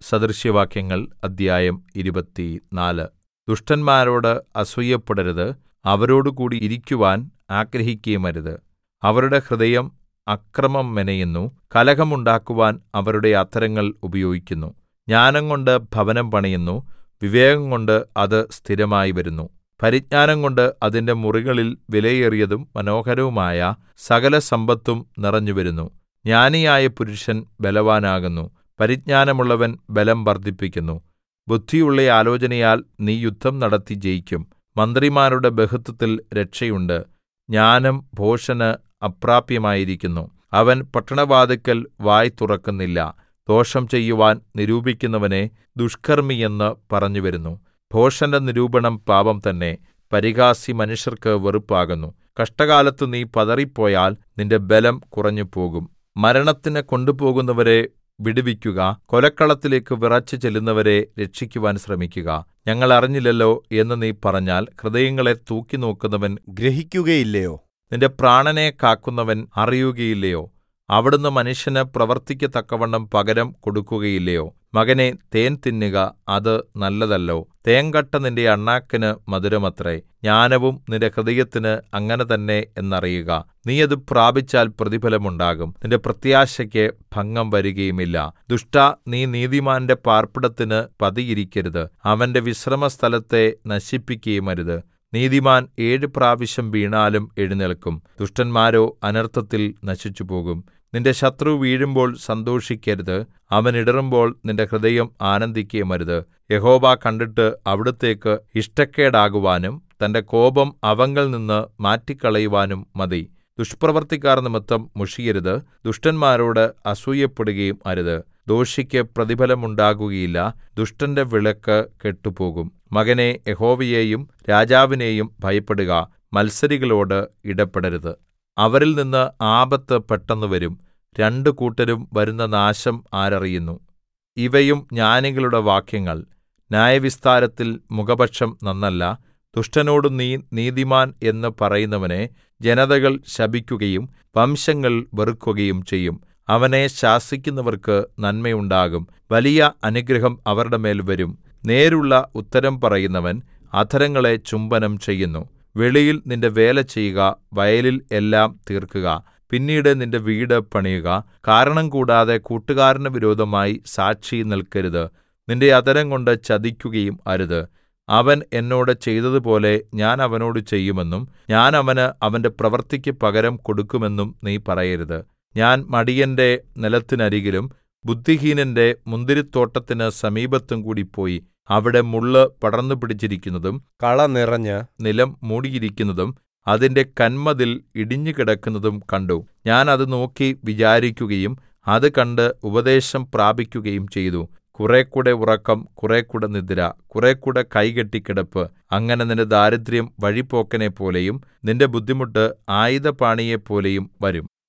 സദൃശവാക്യങ്ങൾ അദ്ധ്യായം ഇരുപത്തിനാല് ദുഷ്ടന്മാരോട് അസൂയപ്പെടരുത് അവരോടുകൂടി ഇരിക്കുവാൻ ആഗ്രഹിക്കുകയുമരുത് അവരുടെ ഹൃദയം അക്രമം മെനയുന്നു കലഹം ഉണ്ടാക്കുവാൻ അവരുടെ അധരങ്ങൾ ഉപയോഗിക്കുന്നു ജ്ഞാനംകൊണ്ട് ഭവനം പണിയുന്നു വിവേകംകൊണ്ട് അത് സ്ഥിരമായി വരുന്നു പരിജ്ഞാനംകൊണ്ട് അതിന്റെ മുറികളിൽ വിലയേറിയതും മനോഹരവുമായ സകലസമ്പത്തും നിറഞ്ഞുവരുന്നു ജ്ഞാനിയായ പുരുഷൻ ബലവാനാകുന്നു പരിജ്ഞാനമുള്ളവൻ ബലം വർദ്ധിപ്പിക്കുന്നു ബുദ്ധിയുള്ള ആലോചനയാൽ നീ യുദ്ധം നടത്തി ജയിക്കും മന്ത്രിമാരുടെ ബഹുത്വത്തിൽ രക്ഷയുണ്ട് ജ്ഞാനം ഭോഷന് അപ്രാപ്യമായിരിക്കുന്നു അവൻ പട്ടണവാതില്ക്കൽ വായ് തുറക്കുന്നില്ല ദോഷം ചെയ്യുവാൻ നിരൂപിക്കുന്നവനെ ദുഷ്കർമ്മി എന്ന് പറഞ്ഞുവരുന്നു ഭോഷന്റെ നിരൂപണം പാപം തന്നെ പരിഹാസി മനുഷ്യർക്ക് വെറുപ്പാകുന്നു കഷ്ടകാലത്ത് നീ പതറിപ്പോയാൽ നിന്റെ ബലം കുറഞ്ഞുപോകും മരണത്തിന് കൊണ്ടുപോകുന്നവരെ വിടുവിക്കുക കൊലക്കളത്തിലേക്ക് വിറച്ച് ചെല്ലുന്നവരെ രക്ഷിക്കുവാൻ ശ്രമിക്കുക ഞങ്ങൾ അറിഞ്ഞില്ലല്ലോ എന്ന് നീ പറഞ്ഞാൽ ഹൃദയങ്ങളെ തൂക്കിനോക്കുന്നവൻ ഗ്രഹിക്കുകയില്ലയോ നിന്റെ പ്രാണനെ കാക്കുന്നവൻ അറിയുകയില്ലയോ അവിടുന്ന് മനുഷ്യന് പ്രവർത്തിക്ക് തക്കവണ്ണം പകരം കൊടുക്കുകയില്ലയോ മകനേ തേൻ തിന്നുക അത് നല്ലതല്ലോ തേങ്കട്ട നിന്റെ അണ്ണാക്കിന് മധുരമത്രേ ജ്ഞാനവും നിന്റെ ഹൃദയത്തിന് അങ്ങനെ തന്നെ എന്നറിയുക നീ അത് പ്രാപിച്ചാൽ പ്രതിഫലമുണ്ടാകും നിന്റെ പ്രത്യാശയ്ക്ക് ഭംഗം വരികയുമില്ല ദുഷ്ടാ നീ നീതിമാന്റെ പാർപ്പിടത്തിന് പതിയിരിക്കരുത് അവന്റെ വിശ്രമസ്ഥലത്തെ നശിപ്പിക്കുകയുമരുത് നീതിമാൻ ഏഴ് പ്രാവശ്യം വീണാലും എഴുന്നേല്ക്കും ദുഷ്ടന്മാരോ അനർത്ഥത്തിൽ നശിച്ചുപോകും നിന്റെ ശത്രു വീഴുമ്പോൾ സന്തോഷിക്കരുത് അവൻ ഇടറുമ്പോൾ നിന്റെ ഹൃദയം ആനന്ദിക്കുകയുമരുത് യഹോവ കണ്ടിട്ട് അവിടുത്തേക്ക് ഇഷ്ടക്കേടാകുവാനും തന്റെ കോപം അവങ്കൽ നിന്ന് മാറ്റിക്കളയുവാനും മതി ദുഷ്പ്രവൃത്തിക്കാർ നിമിത്തം മുഷിയരുത് ദുഷ്ടന്മാരോട് അസൂയപ്പെടുകയും അരുത് ദോഷിക്ക് പ്രതിഫലമുണ്ടാകുകയില്ല ദുഷ്ടന്റെ വിളക്ക് കെട്ടുപോകും മകനേ യഹോവയെയും രാജാവിനെയും ഭയപ്പെടുക മത്സരികളോട് ഇടപെടരുത് അവരിൽ നിന്ന് ആപത്ത് പെട്ടെന്ന് വരും രണ്ടു കൂട്ടരും വരുന്ന നാശം ആരറിയുന്നു ഇവയും ജ്ഞാനികളുടെ വാക്യങ്ങൾ ന്യായവിസ്താരത്തിൽ മുഖപക്ഷം നന്നല്ല ദുഷ്ടനോട് നീ നീതിമാൻ എന്ന് പറയുന്നവനെ ജനതകൾ ശപിക്കുകയും വംശങ്ങൾ വെറുക്കുകയും ചെയ്യും അവനെ ശാസിക്കുന്നവർക്ക് നന്മയുണ്ടാകും വലിയ അനുഗ്രഹം അവരുടെ മേൽ വരും നേരുള്ള ഉത്തരം പറയുന്നവൻ അധരങ്ങളെ ചുംബനം ചെയ്യുന്നു വെളിയിൽ നിന്റെ വേല ചെയ്യുക വയലിൽ എല്ലാം തീർക്കുക പിന്നീട് നിന്റെ വീട് പണിയുക കാരണം കൂടാതെ കൂട്ടുകാരന് വിരോധമായി സാക്ഷി നിൽക്കരുത് നിന്റെ അധരം കൊണ്ട് ചതിക്കുകയും അരുത് അവൻ എന്നോട് ചെയ്തതുപോലെ ഞാൻ അവനോട് ചെയ്യുമെന്നും ഞാൻ അവന് അവന്റെ പ്രവൃത്തിക്ക് പകരം കൊടുക്കുമെന്നും നീ പറയരുത് ഞാൻ മടിയന്റെ നിലത്തിനരികിലും ബുദ്ധിഹീനന്റെ മുന്തിരിത്തോട്ടത്തിന് സമീപത്തും കൂടി പോയി അവിടെ മുള്ള് പടർന്നു പിടിച്ചിരിക്കുന്നതും കള നിറഞ്ഞ് നിലം മൂടിയിരിക്കുന്നതും അതിന്റെ കന്മതിൽ ഇടിഞ്ഞുകിടക്കുന്നതും കണ്ടു ഞാൻ അത് നോക്കി വിചാരിക്കുകയും അത് കണ്ട് ഉപദേശം പ്രാപിക്കുകയും ചെയ്തു കുറെക്കൂടെ ഉറക്കം കുറെക്കൂടെ നിദ്ര കുറെക്കൂടെ കൈകെട്ടിക്കിടപ്പ് അങ്ങനെ നിന്റെ ദാരിദ്ര്യം വഴിപോക്കനെപ്പോലെയും നിന്റെ ബുദ്ധിമുട്ട് ആയുധപാണിയെപ്പോലെയും വരും